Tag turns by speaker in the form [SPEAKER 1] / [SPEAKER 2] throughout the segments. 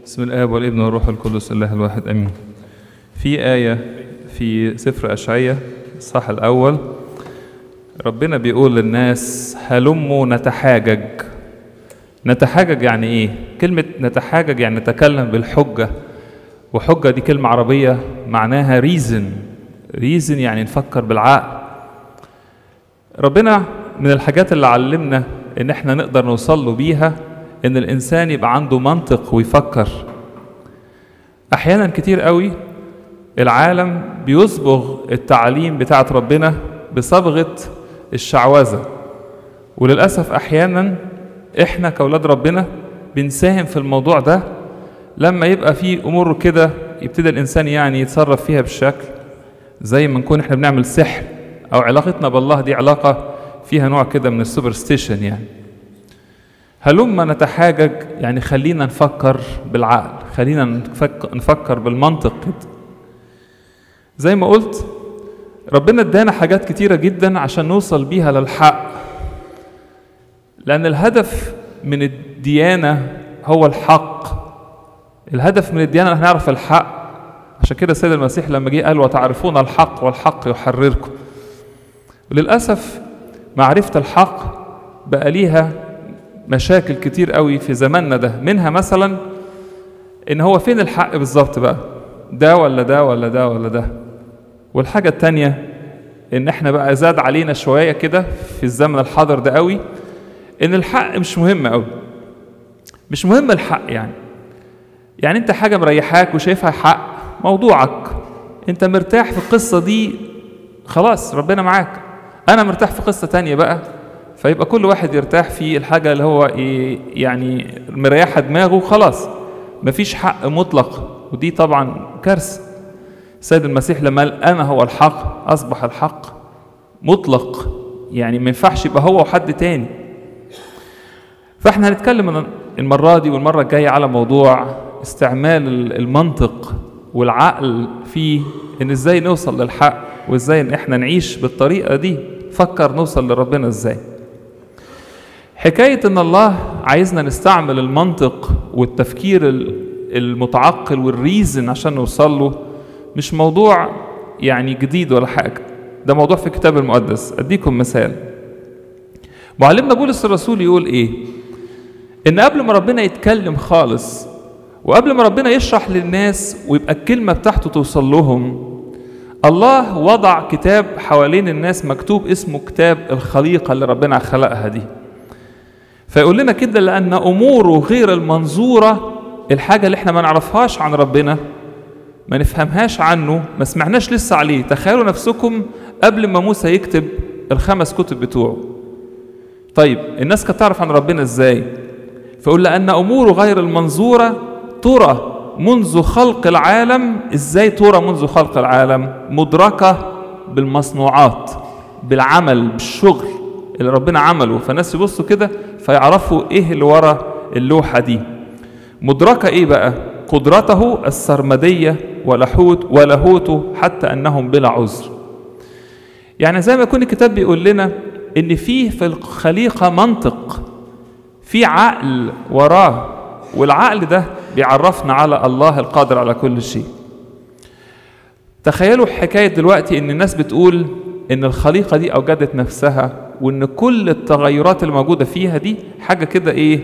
[SPEAKER 1] بسم الآب والابن والروح القدس الله الواحد أمين في آية في سفر أشعية الصح الأول ربنا بيقول للناس هلموا نتحاجج نتحاجج يعني إيه؟ كلمة نتحاجج يعني نتكلم بالحجة وحجة دي كلمة عربية معناها ريزن ريزن يعني نفكر بالعقل ربنا من الحاجات اللي علمنا ان احنا نقدر نوصل له بيها ان الانسان يبقى عنده منطق ويفكر احيانا كتير قوي العالم بيصبغ التعليم بتاعت ربنا بصبغة الشعوذة وللأسف أحيانا إحنا كأولاد ربنا بنساهم في الموضوع ده لما يبقى في أمور كده يبتدي الإنسان يعني يتصرف فيها بالشكل زي ما نكون إحنا بنعمل سحر أو علاقتنا بالله دي علاقة فيها نوع كده من السوبرستيشن يعني هلما نتحاجج يعني خلينا نفكر بالعقل خلينا نفكر, نفكر بالمنطق كده زي ما قلت ربنا ادانا حاجات كتيرة جدا عشان نوصل بيها للحق لأن الهدف من الديانة هو الحق الهدف من الديانة ان نعرف الحق عشان كده السيد المسيح لما جه قال وتعرفون الحق والحق يحرركم وللأسف معرفة الحق بقى ليها مشاكل كتير قوي في زماننا ده منها مثلا ان هو فين الحق بالظبط بقى ده ولا ده ولا ده ولا ده والحاجة التانية ان احنا بقى زاد علينا شوية كده في الزمن الحاضر ده قوي ان الحق مش مهم قوي مش مهم الحق يعني يعني انت حاجة مريحاك وشايفها حق موضوعك انت مرتاح في القصة دي خلاص ربنا معاك انا مرتاح في قصة تانية بقى فيبقى كل واحد يرتاح في الحاجة اللي هو يعني مريحة دماغه خلاص مفيش حق مطلق ودي طبعا كارثة السيد المسيح لما قال أنا هو الحق أصبح الحق مطلق يعني ما ينفعش يبقى هو وحد تاني فاحنا هنتكلم المرة دي والمرة الجاية على موضوع استعمال المنطق والعقل في ان ازاي نوصل للحق وازاي ان احنا نعيش بالطريقة دي فكر نوصل لربنا ازاي حكاية ان الله عايزنا نستعمل المنطق والتفكير المتعقل والريزن عشان نوصل له مش موضوع يعني جديد ولا حاجة ده موضوع في الكتاب المقدس أديكم مثال معلمنا بولس الرسول يقول إيه إن قبل ما ربنا يتكلم خالص وقبل ما ربنا يشرح للناس ويبقى الكلمة بتاعته توصل لهم الله وضع كتاب حوالين الناس مكتوب اسمه كتاب الخليقة اللي ربنا خلقها دي فيقول لنا كده لأن أموره غير المنظورة الحاجة اللي احنا ما نعرفهاش عن ربنا ما نفهمهاش عنه ما سمعناش لسه عليه تخيلوا نفسكم قبل ما موسى يكتب الخمس كتب بتوعه طيب الناس كانت تعرف عن ربنا ازاي فيقول لأن أموره غير المنظورة ترى منذ خلق العالم ازاي ترى منذ خلق العالم مدركة بالمصنوعات بالعمل بالشغل اللي ربنا عمله فالناس يبصوا كده فيعرفوا ايه اللي ورا اللوحة دي مدركة ايه بقى قدرته السرمدية ولحوت ولاهوته حتى انهم بلا عذر يعني زي ما يكون الكتاب بيقول لنا ان فيه في الخليقة منطق في عقل وراه والعقل ده بيعرفنا على الله القادر على كل شيء تخيلوا حكاية دلوقتي ان الناس بتقول ان الخليقة دي اوجدت نفسها وان كل التغيرات اللي موجودة فيها دي حاجة كده ايه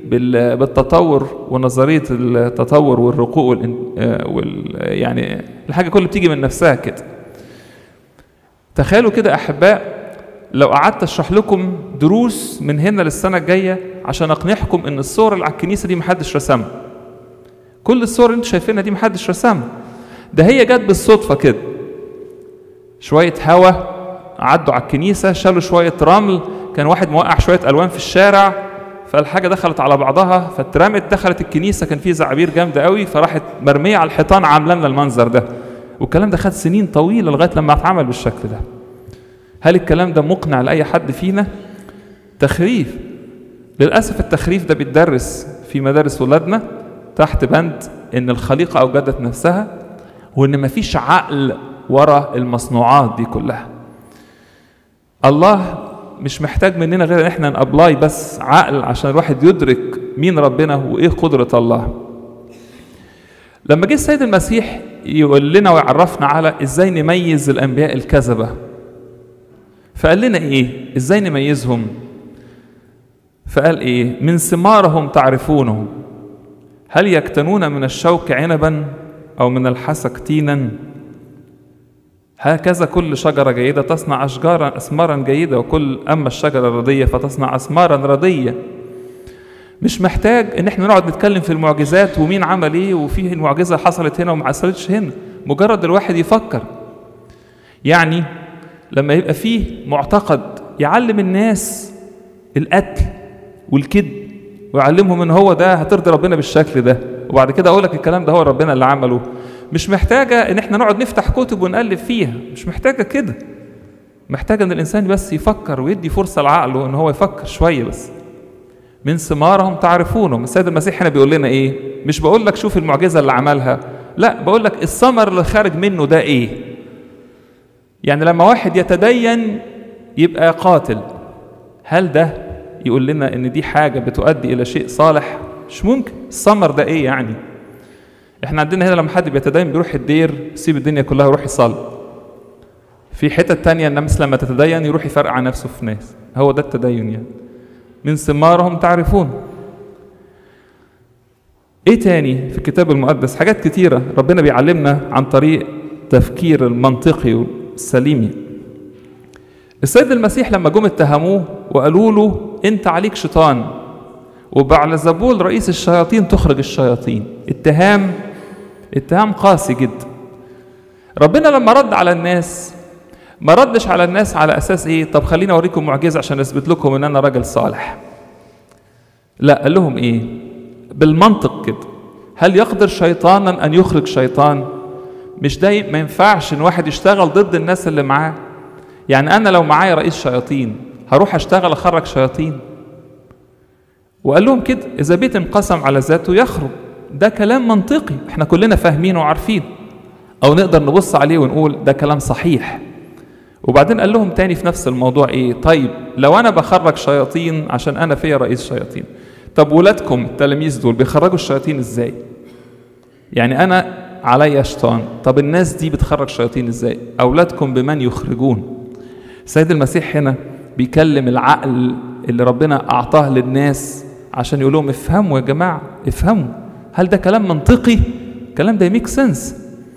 [SPEAKER 1] بالتطور ونظرية التطور والرقوق وال يعني الحاجة كلها بتيجي من نفسها كده تخيلوا كده أحباء لو قعدت أشرح لكم دروس من هنا للسنة الجاية عشان أقنعكم إن الصور اللي على الكنيسة دي محدش رسمها كل الصور اللي انتوا شايفينها دي محدش رسمها ده هي جت بالصدفة كده شوية هوا عدوا على الكنيسة شالوا شوية رمل كان واحد موقع شوية ألوان في الشارع فالحاجه دخلت على بعضها فاترمت دخلت الكنيسه كان في زعابير جامده قوي فراحت مرميه على الحيطان عامله لنا المنظر ده والكلام ده خد سنين طويله لغايه لما اتعمل بالشكل ده هل الكلام ده مقنع لاي حد فينا تخريف للاسف التخريف ده بيتدرس في مدارس ولادنا تحت بند ان الخليقه اوجدت نفسها وان مفيش عقل ورا المصنوعات دي كلها الله مش محتاج مننا غير ان احنا نابلاي بس عقل عشان الواحد يدرك مين ربنا وايه قدرة الله لما جه السيد المسيح يقول لنا ويعرفنا على ازاي نميز الانبياء الكذبه فقال لنا ايه ازاي نميزهم فقال ايه من ثمارهم تعرفونهم هل يكتنون من الشوك عنبا او من الحسك تينا هكذا كل شجرة جيدة تصنع أشجارا أثمارا جيدة وكل أما الشجرة الردية فتصنع أثمارا ردية مش محتاج إن احنا نقعد نتكلم في المعجزات ومين عمل إيه وفيه المعجزة حصلت هنا وما حصلتش هنا مجرد الواحد يفكر يعني لما يبقى فيه معتقد يعلم الناس القتل والكذب ويعلمهم ان هو ده هترضي ربنا بالشكل ده وبعد كده اقول لك الكلام ده هو ربنا اللي عمله مش محتاجه ان احنا نقعد نفتح كتب ونقلب فيها مش محتاجه كده محتاجه ان الانسان بس يفكر ويدي فرصه لعقله ان هو يفكر شويه بس من ثمارهم تعرفونهم السيد المسيح هنا بيقول لنا ايه مش بقول لك شوف المعجزه اللي عملها لا بقول لك الثمر اللي خارج منه ده ايه يعني لما واحد يتدين يبقى قاتل هل ده يقول لنا ان دي حاجه بتؤدي الى شيء صالح مش ممكن الثمر ده ايه يعني احنا عندنا هنا لما حد بيتدين بيروح الدير يسيب الدنيا كلها ويروح يصلي في حتة تانية الناس لما تتدين يروح يفرقع نفسه في ناس هو ده التدين يعني من ثمارهم تعرفون ايه تاني في الكتاب المقدس حاجات كتيرة ربنا بيعلمنا عن طريق تفكير المنطقي والسليمي السيد المسيح لما جم اتهموه وقالوا له انت عليك شيطان وبعلزبول رئيس الشياطين تخرج الشياطين اتهام اتهام قاسي جدا ربنا لما رد على الناس ما ردش على الناس على اساس ايه طب خليني اوريكم معجزه عشان اثبت لكم ان انا راجل صالح لا قال لهم ايه بالمنطق كده هل يقدر شيطانا ان يخرج شيطان مش ده ما ينفعش ان واحد يشتغل ضد الناس اللي معاه يعني انا لو معايا رئيس شياطين هروح اشتغل اخرج شياطين وقال لهم كده اذا بيت انقسم على ذاته يخرج ده كلام منطقي احنا كلنا فاهمينه وعارفين او نقدر نبص عليه ونقول ده كلام صحيح وبعدين قال لهم تاني في نفس الموضوع ايه طيب لو انا بخرج شياطين عشان انا فيا رئيس شياطين طب ولادكم التلاميذ دول بيخرجوا الشياطين ازاي يعني انا عليا شيطان طب الناس دي بتخرج شياطين ازاي اولادكم بمن يخرجون السيد المسيح هنا بيكلم العقل اللي ربنا اعطاه للناس عشان يقول لهم افهموا يا جماعه افهموا هل ده كلام منطقي الكلام ده يميك سنس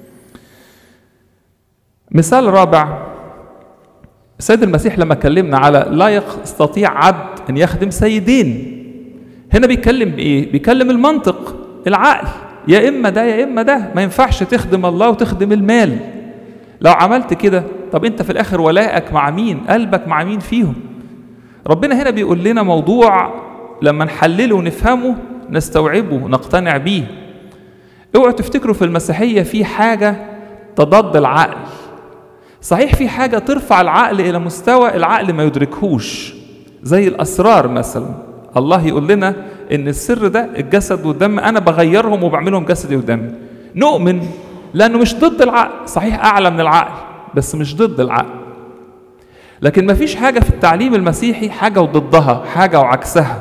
[SPEAKER 1] مثال رابع السيد المسيح لما كلمنا على لا يستطيع عبد ان يخدم سيدين هنا بيتكلم بايه بيكلم المنطق العقل يا اما ده يا اما ده ما ينفعش تخدم الله وتخدم المال لو عملت كده طب انت في الاخر ولائك مع مين قلبك مع مين فيهم ربنا هنا بيقول لنا موضوع لما نحلله ونفهمه نستوعبه نقتنع بيه اوعوا تفتكروا في المسيحيه في حاجه تضاد العقل صحيح في حاجه ترفع العقل الى مستوى العقل ما يدركهوش زي الاسرار مثلا الله يقول لنا ان السر ده الجسد والدم انا بغيرهم وبعملهم جسدي ودمي نؤمن لانه مش ضد العقل صحيح اعلى من العقل بس مش ضد العقل لكن ما فيش حاجه في التعليم المسيحي حاجه وضدها حاجه وعكسها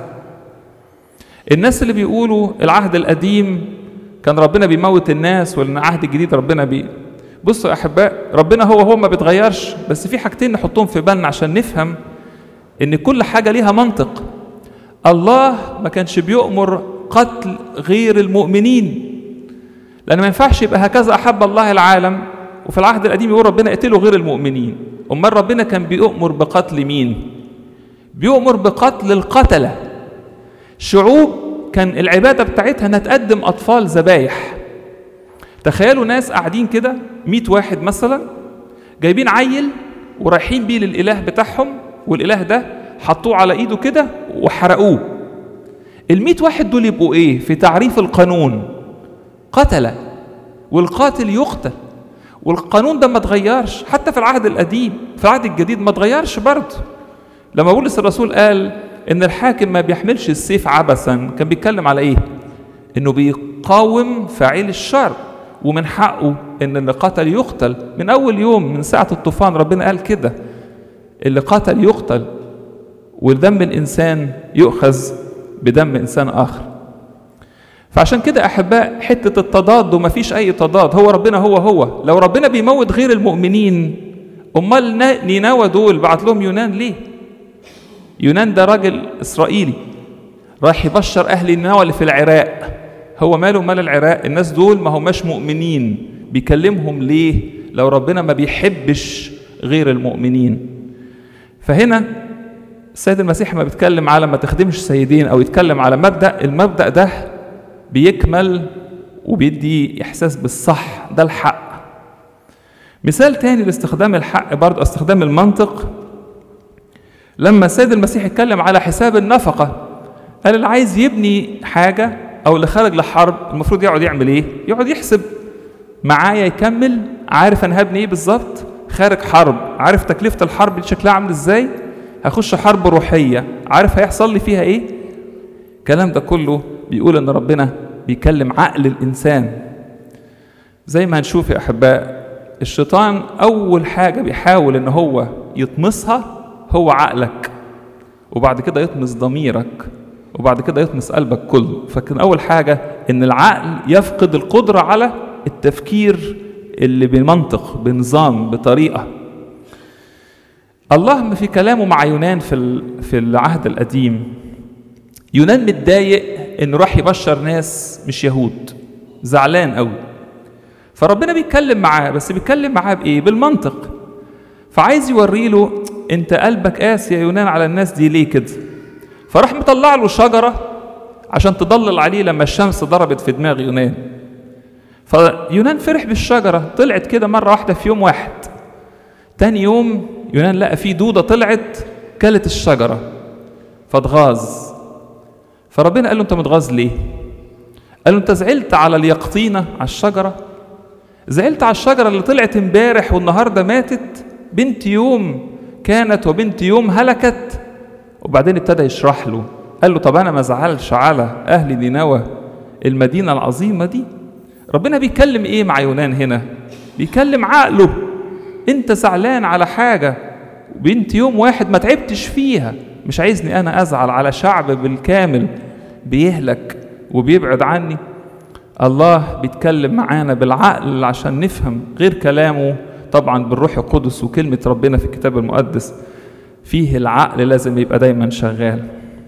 [SPEAKER 1] الناس اللي بيقولوا العهد القديم كان ربنا بيموت الناس والعهد الجديد ربنا بي بصوا يا احباء ربنا هو هو ما بيتغيرش بس في حاجتين نحطهم في بالنا عشان نفهم ان كل حاجه ليها منطق الله ما كانش بيؤمر قتل غير المؤمنين لان ما ينفعش يبقى هكذا احب الله العالم وفي العهد القديم يقول ربنا اقتلوا غير المؤمنين امال ربنا كان بيؤمر بقتل مين بيؤمر بقتل القتله شعوب كان العباده بتاعتها انها تقدم اطفال ذبايح تخيلوا ناس قاعدين كده 100 واحد مثلا جايبين عيل ورايحين بيه للاله بتاعهم والاله ده حطوه على ايده كده وحرقوه ال واحد دول يبقوا ايه في تعريف القانون قتله والقاتل يقتل والقانون ده ما اتغيرش حتى في العهد القديم في العهد الجديد ما اتغيرش برضه لما بولس الرسول قال ان الحاكم ما بيحملش السيف عبثا كان بيتكلم على ايه انه بيقاوم فاعل الشر ومن حقه ان اللي قتل يقتل من اول يوم من ساعه الطوفان ربنا قال كده اللي قتل يقتل ودم الانسان يؤخذ بدم انسان اخر فعشان كده احباء حته التضاد وما فيش اي تضاد هو ربنا هو هو لو ربنا بيموت غير المؤمنين امال نينوى دول بعت لهم يونان ليه يونان ده راجل اسرائيلي راح يبشر اهل نينوى اللي في العراق هو ماله مال العراق الناس دول ما هماش مؤمنين بيكلمهم ليه لو ربنا ما بيحبش غير المؤمنين فهنا السيد المسيح ما بيتكلم على ما تخدمش سيدين او يتكلم على مبدا المبدا ده بيكمل وبيدي احساس بالصح ده الحق مثال تاني لاستخدام الحق برضه استخدام المنطق لما السيد المسيح اتكلم على حساب النفقه قال اللي عايز يبني حاجه او اللي خارج لحرب المفروض يقعد يعمل ايه يقعد يحسب معايا يكمل عارف انا هبني ايه بالظبط خارج حرب عارف تكلفه الحرب دي شكلها عامل ازاي هخش حرب روحيه عارف هيحصل لي فيها ايه الكلام ده كله بيقول ان ربنا بيكلم عقل الانسان زي ما هنشوف يا احباء الشيطان اول حاجه بيحاول ان هو يطمسها هو عقلك وبعد كده يطمس ضميرك وبعد كده يطمس قلبك كله فكان اول حاجه ان العقل يفقد القدره على التفكير اللي بمنطق بنظام بطريقه الله في كلامه مع يونان في في العهد القديم يونان متضايق انه راح يبشر ناس مش يهود زعلان قوي فربنا بيتكلم معاه بس بيتكلم معاه بايه بالمنطق فعايز يوري له انت قلبك قاسي يا يونان على الناس دي ليه كده فراح مطلع له شجره عشان تضلل عليه لما الشمس ضربت في دماغ يونان فيونان فرح بالشجره طلعت كده مره واحده في يوم واحد تاني يوم يونان لقى في دوده طلعت كلت الشجره فاتغاظ فربنا قال له انت متغاظ ليه قال له انت زعلت على اليقطينه على الشجره زعلت على الشجره اللي طلعت امبارح والنهارده ماتت بنت يوم كانت وبنت يوم هلكت وبعدين ابتدى يشرح له قال له طب انا ما زعلش على اهل نينوى المدينه العظيمه دي ربنا بيتكلم ايه مع يونان هنا بيكلم عقله انت زعلان على حاجه بنت يوم واحد ما تعبتش فيها مش عايزني انا ازعل على شعب بالكامل بيهلك وبيبعد عني الله بيتكلم معانا بالعقل عشان نفهم غير كلامه طبعا بالروح القدس وكلمة ربنا في الكتاب المقدس فيه العقل لازم يبقى دايما شغال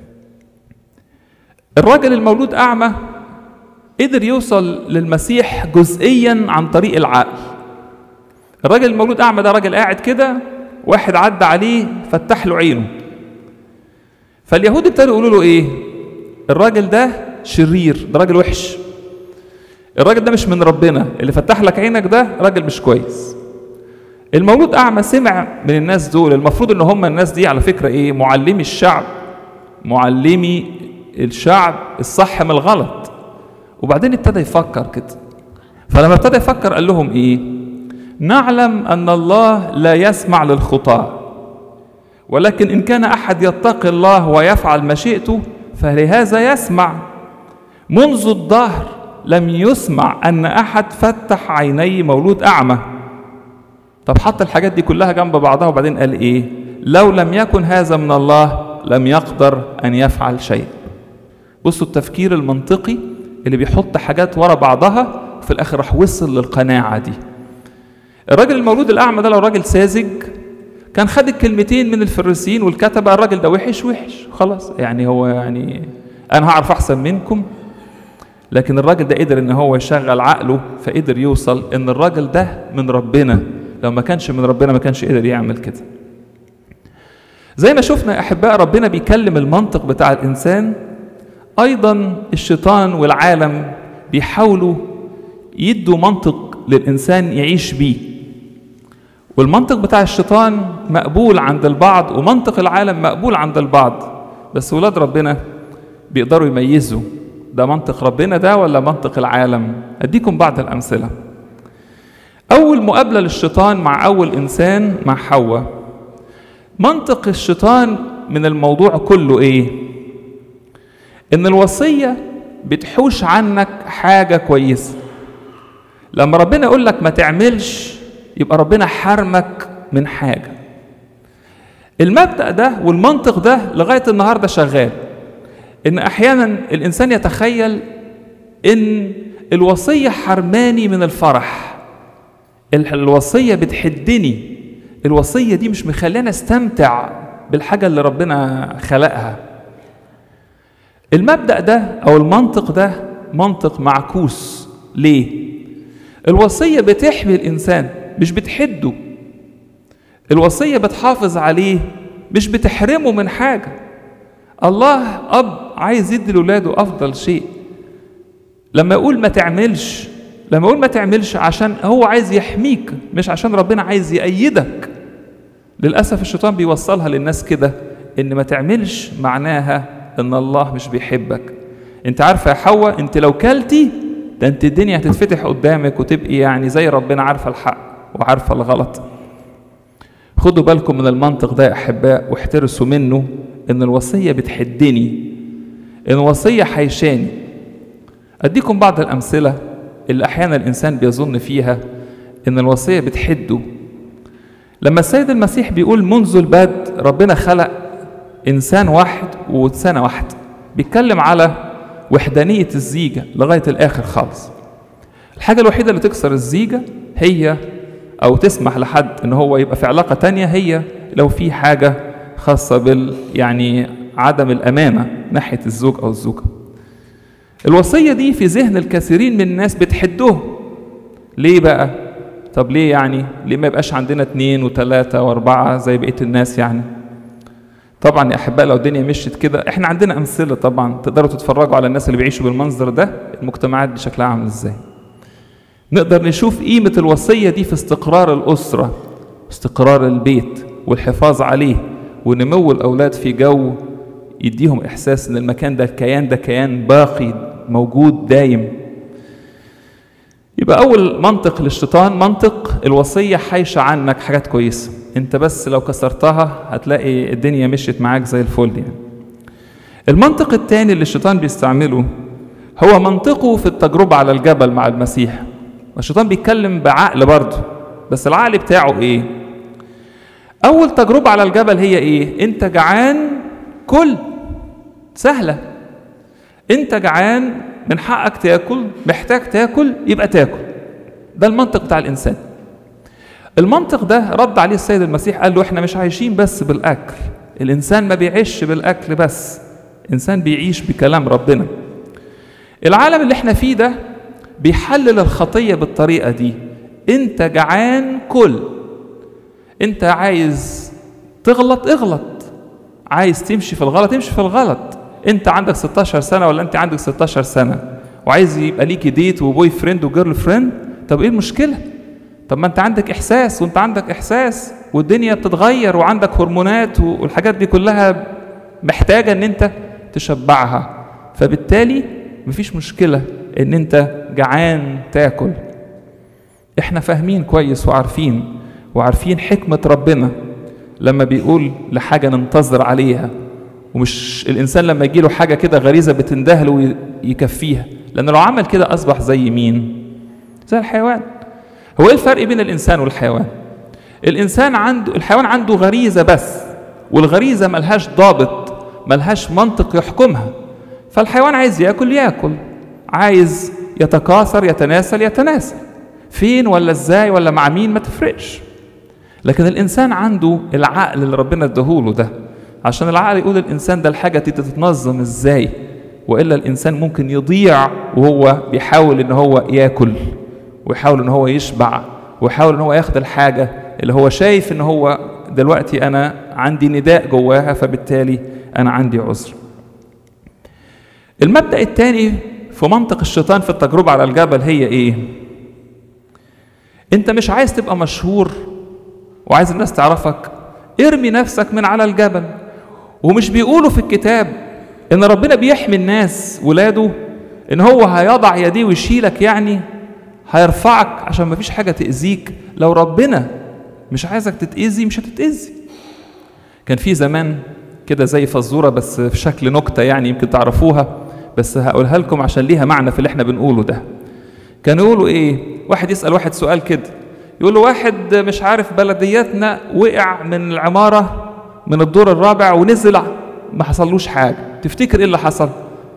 [SPEAKER 1] الراجل المولود أعمى قدر يوصل للمسيح جزئيا عن طريق العقل الراجل المولود أعمى ده راجل قاعد كده واحد عدى عليه فتح له عينه فاليهود ابتدوا يقولوا له ايه الراجل ده شرير ده راجل وحش الراجل ده مش من ربنا اللي فتح لك عينك ده راجل مش كويس المولود اعمى سمع من الناس دول المفروض ان هم الناس دي على فكره ايه معلمي الشعب معلمي الشعب الصح من الغلط وبعدين ابتدى يفكر كده فلما ابتدى يفكر قال لهم ايه نعلم ان الله لا يسمع للخطاه ولكن ان كان احد يتقي الله ويفعل مشيئته فلهذا يسمع منذ الدهر لم يسمع ان احد فتح عيني مولود اعمى طب حط الحاجات دي كلها جنب بعضها وبعدين قال ايه لو لم يكن هذا من الله لم يقدر ان يفعل شيء بصوا التفكير المنطقي اللي بيحط حاجات ورا بعضها وفي الاخر راح وصل للقناعه دي الراجل المولود الاعمى ده لو راجل ساذج كان خد الكلمتين من الفريسيين والكتبه الراجل ده وحش وحش خلاص يعني هو يعني انا هعرف احسن منكم لكن الراجل ده قدر ان هو يشغل عقله فقدر يوصل ان الراجل ده من ربنا لو ما كانش من ربنا ما كانش قدر يعمل كده زي ما شفنا يا احباء ربنا بيكلم المنطق بتاع الانسان ايضا الشيطان والعالم بيحاولوا يدوا منطق للانسان يعيش بيه والمنطق بتاع الشيطان مقبول عند البعض ومنطق العالم مقبول عند البعض بس ولاد ربنا بيقدروا يميزوا ده منطق ربنا ده ولا منطق العالم اديكم بعض الامثله اول مقابله للشيطان مع اول انسان مع حواء منطق الشيطان من الموضوع كله ايه ان الوصيه بتحوش عنك حاجه كويسه لما ربنا يقول لك ما تعملش يبقى ربنا حرمك من حاجه المبدا ده والمنطق ده لغايه النهارده شغال ان احيانا الانسان يتخيل ان الوصيه حرماني من الفرح الوصيه بتحدني الوصيه دي مش مخلاني استمتع بالحاجه اللي ربنا خلقها المبدا ده او المنطق ده منطق معكوس ليه الوصيه بتحمي الانسان مش بتحده الوصيه بتحافظ عليه مش بتحرمه من حاجه الله اب عايز يدي لاولاده افضل شيء لما يقول ما تعملش لما يقول ما تعملش عشان هو عايز يحميك مش عشان ربنا عايز يأيدك للأسف الشيطان بيوصلها للناس كده إن ما تعملش معناها إن الله مش بيحبك أنت عارفة يا حواء أنت لو كلتي ده أنت الدنيا هتتفتح قدامك وتبقي يعني زي ربنا عارفة الحق وعارفة الغلط خدوا بالكم من المنطق ده يا أحباء واحترسوا منه إن الوصية بتحدني إن الوصية حيشاني أديكم بعض الأمثلة اللي أحيانا الإنسان بيظن فيها إن الوصية بتحده لما السيد المسيح بيقول منذ البدء ربنا خلق إنسان واحد وسنة واحدة بيتكلم على وحدانية الزيجة لغاية الآخر خالص الحاجة الوحيدة اللي تكسر الزيجة هي أو تسمح لحد إن هو يبقى في علاقة تانية هي لو في حاجة خاصة بال يعني عدم الأمانة ناحية الزوج أو الزوجة الوصية دي في ذهن الكثيرين من الناس بتحده ليه بقى؟ طب ليه يعني؟ ليه ما يبقاش عندنا اتنين وتلاتة واربعة زي بقية الناس يعني؟ طبعا يا احباء لو الدنيا مشيت كده احنا عندنا امثله طبعا تقدروا تتفرجوا على الناس اللي بيعيشوا بالمنظر ده المجتمعات دي شكلها عامل ازاي نقدر نشوف قيمه الوصيه دي في استقرار الاسره استقرار البيت والحفاظ عليه ونمو الاولاد في جو يديهم احساس ان المكان ده الكيان ده كيان باقي موجود دايم يبقى اول منطق للشيطان منطق الوصيه حايشه عنك حاجات كويسه انت بس لو كسرتها هتلاقي الدنيا مشيت معاك زي الفل يعني المنطق الثاني اللي الشيطان بيستعمله هو منطقه في التجربة على الجبل مع المسيح الشيطان بيتكلم بعقل برضه بس العقل بتاعه ايه اول تجربة على الجبل هي ايه انت جعان كل سهلة انت جعان من حقك تاكل محتاج تاكل يبقى تاكل ده المنطق بتاع الانسان المنطق ده رد عليه السيد المسيح قال له احنا مش عايشين بس بالاكل الانسان ما بيعيش بالاكل بس انسان بيعيش بكلام ربنا العالم اللي احنا فيه ده بيحلل الخطيه بالطريقه دي انت جعان كل انت عايز تغلط اغلط عايز تمشي في الغلط امشي في الغلط انت عندك 16 سنه ولا انت عندك 16 سنه وعايز يبقى ليكي ديت وبوي فريند وجيرل فريند طب ايه المشكله طب ما انت عندك احساس وانت عندك احساس والدنيا بتتغير وعندك هرمونات والحاجات دي كلها محتاجه ان انت تشبعها فبالتالي مفيش مشكله ان انت جعان تاكل احنا فاهمين كويس وعارفين وعارفين حكمه ربنا لما بيقول لحاجه ننتظر عليها ومش الانسان لما يجيله حاجه كده غريزه بتندهله ويكفيها لان لو عمل كده اصبح زي مين زي الحيوان هو ايه الفرق بين الانسان والحيوان الانسان عنده الحيوان عنده غريزه بس والغريزه ملهاش ضابط ملهاش منطق يحكمها فالحيوان عايز ياكل ياكل عايز يتكاثر يتناسل يتناسل فين ولا ازاي ولا مع مين ما تفرقش لكن الانسان عنده العقل اللي ربنا اداهوله ده عشان العقل يقول الانسان ده الحاجه دي تتنظم ازاي والا الانسان ممكن يضيع وهو بيحاول ان هو ياكل ويحاول ان هو يشبع ويحاول ان هو ياخد الحاجه اللي هو شايف ان هو دلوقتي انا عندي نداء جواها فبالتالي انا عندي عذر المبدا الثاني في منطق الشيطان في التجربه على الجبل هي ايه انت مش عايز تبقى مشهور وعايز الناس تعرفك ارمي نفسك من على الجبل ومش بيقولوا في الكتاب ان ربنا بيحمي الناس ولاده ان هو هيضع يديه ويشيلك يعني هيرفعك عشان مفيش حاجه تاذيك لو ربنا مش عايزك تتاذي مش هتتاذي كان في زمان كده زي فزوره بس في شكل نكته يعني يمكن تعرفوها بس هقولها لكم عشان ليها معنى في اللي احنا بنقوله ده كانوا يقولوا ايه واحد يسال واحد سؤال كده يقول له واحد مش عارف بلدياتنا وقع من العماره من الدور الرابع ونزل ما حصلوش حاجه تفتكر ايه اللي حصل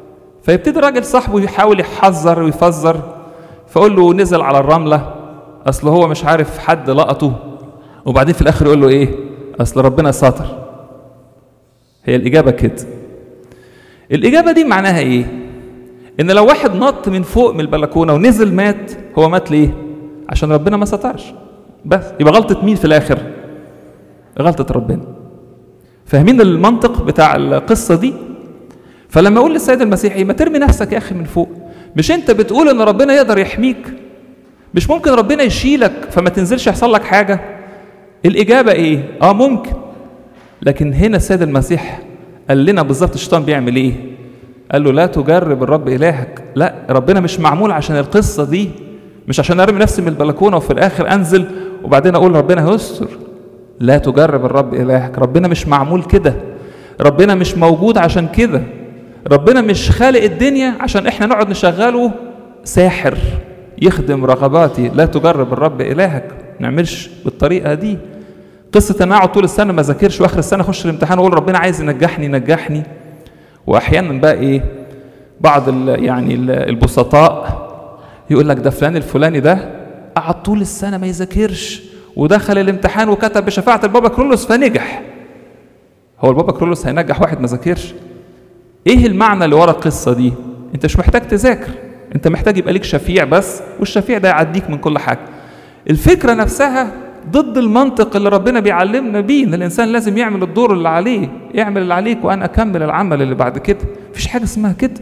[SPEAKER 1] فيبتدي الراجل صاحبه يحاول يحذر ويفزر فيقول له نزل على الرمله اصل هو مش عارف حد لقطه وبعدين في الاخر يقول له ايه اصل ربنا ساتر هي الاجابه كده الاجابه دي معناها ايه ان لو واحد نط من فوق من البلكونه ونزل مات هو مات ليه عشان ربنا ما سترش بس يبقى غلطه مين في الاخر غلطه ربنا فاهمين المنطق بتاع القصه دي فلما اقول للسيد المسيح ايه ما ترمي نفسك يا اخي من فوق مش انت بتقول ان ربنا يقدر يحميك مش ممكن ربنا يشيلك فما تنزلش يحصل لك حاجه الاجابه ايه اه ممكن لكن هنا السيد المسيح قال لنا بالظبط الشيطان بيعمل ايه قال له لا تجرب الرب الهك لا ربنا مش معمول عشان القصه دي مش عشان ارمي نفسي من البلكونه وفي الاخر انزل وبعدين اقول ربنا هيستر لا تجرب الرب الهك ربنا مش معمول كده ربنا مش موجود عشان كده ربنا مش خالق الدنيا عشان احنا نقعد نشغله ساحر يخدم رغباتي لا تجرب الرب الهك ما نعملش بالطريقه دي قصه ان اقعد طول السنه ما ذاكرش واخر السنه اخش الامتحان واقول ربنا عايز ينجحني ينجحني واحيانا بقى ايه بعض ال يعني ال البسطاء يقول لك ده فلان الفلاني ده قعد طول السنه ما يذاكرش ودخل الامتحان وكتب بشفاعه البابا كرولوس فنجح هو البابا كرولوس هينجح واحد ما ذاكرش ايه المعنى اللي ورا القصه دي انت مش محتاج تذاكر انت محتاج يبقى ليك شفيع بس والشفيع ده يعديك من كل حاجه الفكره نفسها ضد المنطق اللي ربنا بيعلمنا بيه ان الانسان لازم يعمل الدور اللي عليه يعمل اللي عليك وانا اكمل العمل اللي بعد كده مفيش حاجه اسمها كده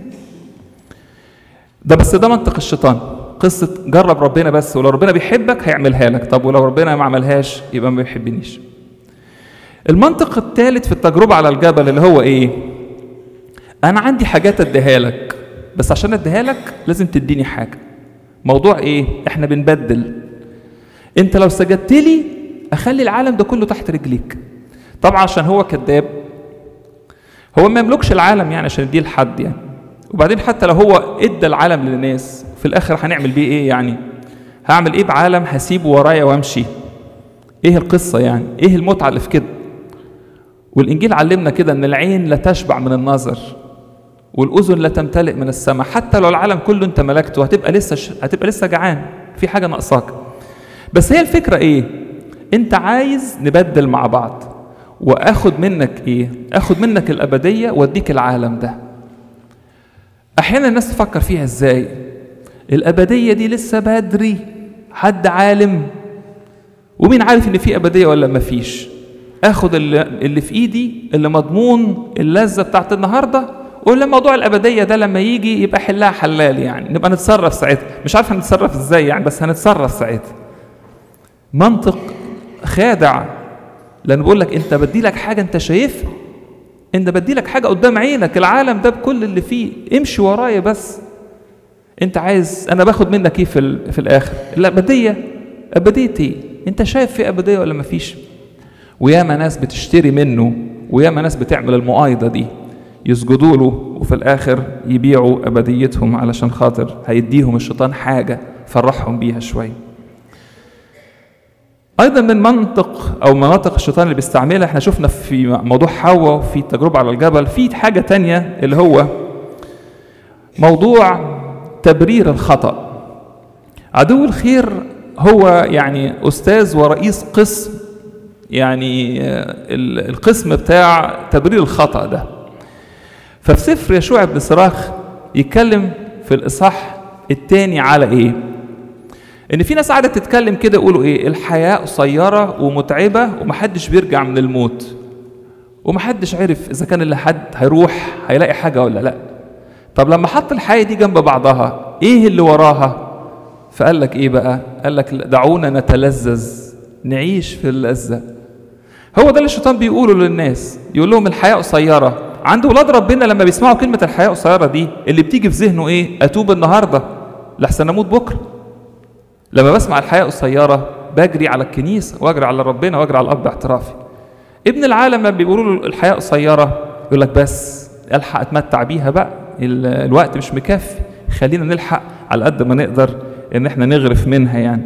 [SPEAKER 1] ده بس ده منطق الشيطان قصة جرب ربنا بس ولو ربنا بيحبك هيعملها لك طب ولو ربنا ما عملهاش يبقى ما بيحبنيش المنطق الثالث في التجربة على الجبل اللي هو ايه انا عندي حاجات اديها لك بس عشان اديها لك لازم تديني حاجة موضوع ايه احنا بنبدل انت لو سجدت لي اخلي العالم ده كله تحت رجليك طبعا عشان هو كذاب هو ما يملكش العالم يعني عشان يديه لحد يعني وبعدين حتى لو هو ادى العالم للناس في الاخر هنعمل بيه ايه يعني هعمل ايه بعالم هسيبه ورايا وامشي ايه القصه يعني ايه المتعه اللي في كده والانجيل علمنا كده ان العين لا تشبع من النظر والاذن لا تمتلئ من السمع حتى لو العالم كله انت ملكته هتبقى لسه ش... هتبقى لسه جعان في حاجه ناقصاك بس هي الفكره ايه انت عايز نبدل مع بعض واخد منك ايه اخد منك الابديه واديك العالم ده احيانا الناس تفكر فيها ازاي الابديه دي لسه بدري حد عالم ومين عارف ان في ابديه ولا ما فيش اخد اللي, اللي في ايدي اللي مضمون اللذه بتاعت النهارده ولا موضوع الابديه ده لما يجي يبقى حلها حلال يعني نبقى نتصرف ساعتها مش عارف هنتصرف ازاي يعني بس هنتصرف ساعتها منطق خادع لان بقول لك انت بدي لك حاجه انت شايفها انت بدي لك حاجه قدام عينك العالم ده بكل اللي فيه امشي ورايا بس انت عايز انا باخد منك ايه في, في الاخر الابديه ابديه ايه انت شايف في ابديه ولا مفيش وياما ناس بتشتري منه وياما ناس بتعمل المؤايضه دي يسجدوا له وفي الاخر يبيعوا ابديتهم علشان خاطر هيديهم الشيطان حاجه فرحهم بيها شويه ايضا من منطق او مناطق الشيطان اللي بيستعملها احنا شفنا في موضوع حواء وفي التجربه على الجبل في حاجه تانية اللي هو موضوع تبرير الخطا عدو الخير هو يعني استاذ ورئيس قسم يعني القسم بتاع تبرير الخطا ده ففي سفر يشوع بن صراخ يتكلم في الاصحاح الثاني على ايه ان في ناس قاعده تتكلم كده يقولوا ايه الحياه قصيره ومتعبه ومحدش بيرجع من الموت ومحدش عرف اذا كان اللي حد هيروح هيلاقي حاجه ولا لا طب لما حط الحياه دي جنب بعضها ايه اللي وراها فقال لك ايه بقى قال لك دعونا نتلذذ نعيش في اللذه هو ده اللي الشيطان بيقوله للناس يقول لهم الحياه قصيره عند ولاد ربنا لما بيسمعوا كلمه الحياه قصيره دي اللي بتيجي في ذهنه ايه اتوب النهارده لحسن اموت بكره لما بسمع الحياة قصيرة بجري على الكنيسة واجري على ربنا واجري على الأب باعترافي ابن العالم لما بيقولوا له الحياة قصيرة يقول لك بس الحق اتمتع بيها بقى الوقت مش مكفي خلينا نلحق على قد ما نقدر ان احنا نغرف منها يعني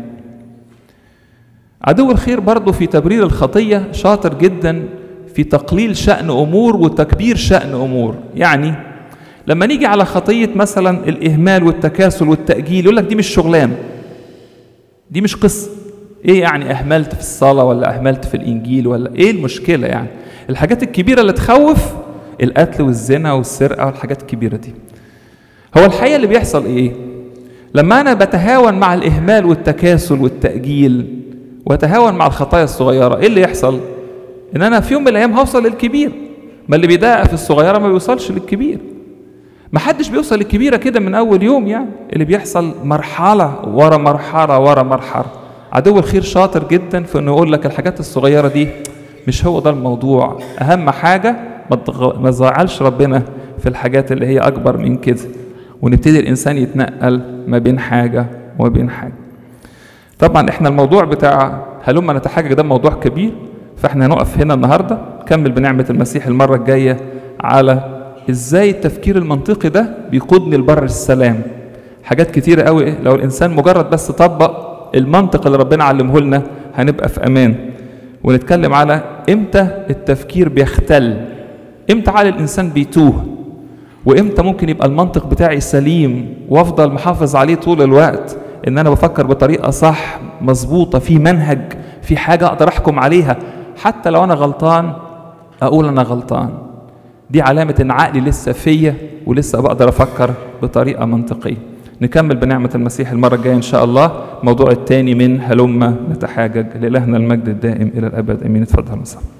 [SPEAKER 1] عدو الخير برضه في تبرير الخطية شاطر جدا في تقليل شأن أمور وتكبير شأن أمور يعني لما نيجي على خطيه مثلا الاهمال والتكاسل والتاجيل يقول لك دي مش شغلانه دي مش قصه ايه يعني اهملت في الصلاه ولا اهملت في الانجيل ولا ايه المشكله يعني الحاجات الكبيره اللي تخوف القتل والزنا والسرقه والحاجات الكبيره دي هو الحقيقه اللي بيحصل ايه لما انا بتهاون مع الاهمال والتكاسل والتاجيل واتهاون مع الخطايا الصغيره ايه اللي يحصل ان انا في يوم من الايام هوصل للكبير ما اللي بيدقق في الصغيره ما بيوصلش للكبير ما حدش بيوصل للكبيره كده من اول يوم يعني اللي بيحصل مرحله ورا مرحله ورا مرحله عدو الخير شاطر جدا في انه يقول لك الحاجات الصغيره دي مش هو ده الموضوع اهم حاجه ما تغ- ما تزعلش ربنا في الحاجات اللي هي اكبر من كده ونبتدي الانسان يتنقل ما بين حاجه وما بين حاجه طبعا احنا الموضوع بتاع هلما نتحاجج ده موضوع كبير فاحنا هنقف هنا النهارده نكمل بنعمه المسيح المره الجايه على ازاي التفكير المنطقي ده بيقودني لبر السلام حاجات كتيره قوي لو الانسان مجرد بس طبق المنطق اللي ربنا علمه لنا هنبقى في امان ونتكلم على امتى التفكير بيختل امتى عقل الانسان بيتوه وامتى ممكن يبقى المنطق بتاعي سليم وافضل محافظ عليه طول الوقت ان انا بفكر بطريقه صح مظبوطه في منهج في حاجه اقدر احكم عليها حتى لو انا غلطان اقول انا غلطان دي علامه ان عقلي لسه فيا ولسه بقدر افكر بطريقه منطقيه نكمل بنعمه المسيح المره الجايه ان شاء الله الموضوع الثاني من هلم نتحاجج لالهنا المجد الدائم الى الابد امين اتفضل مساء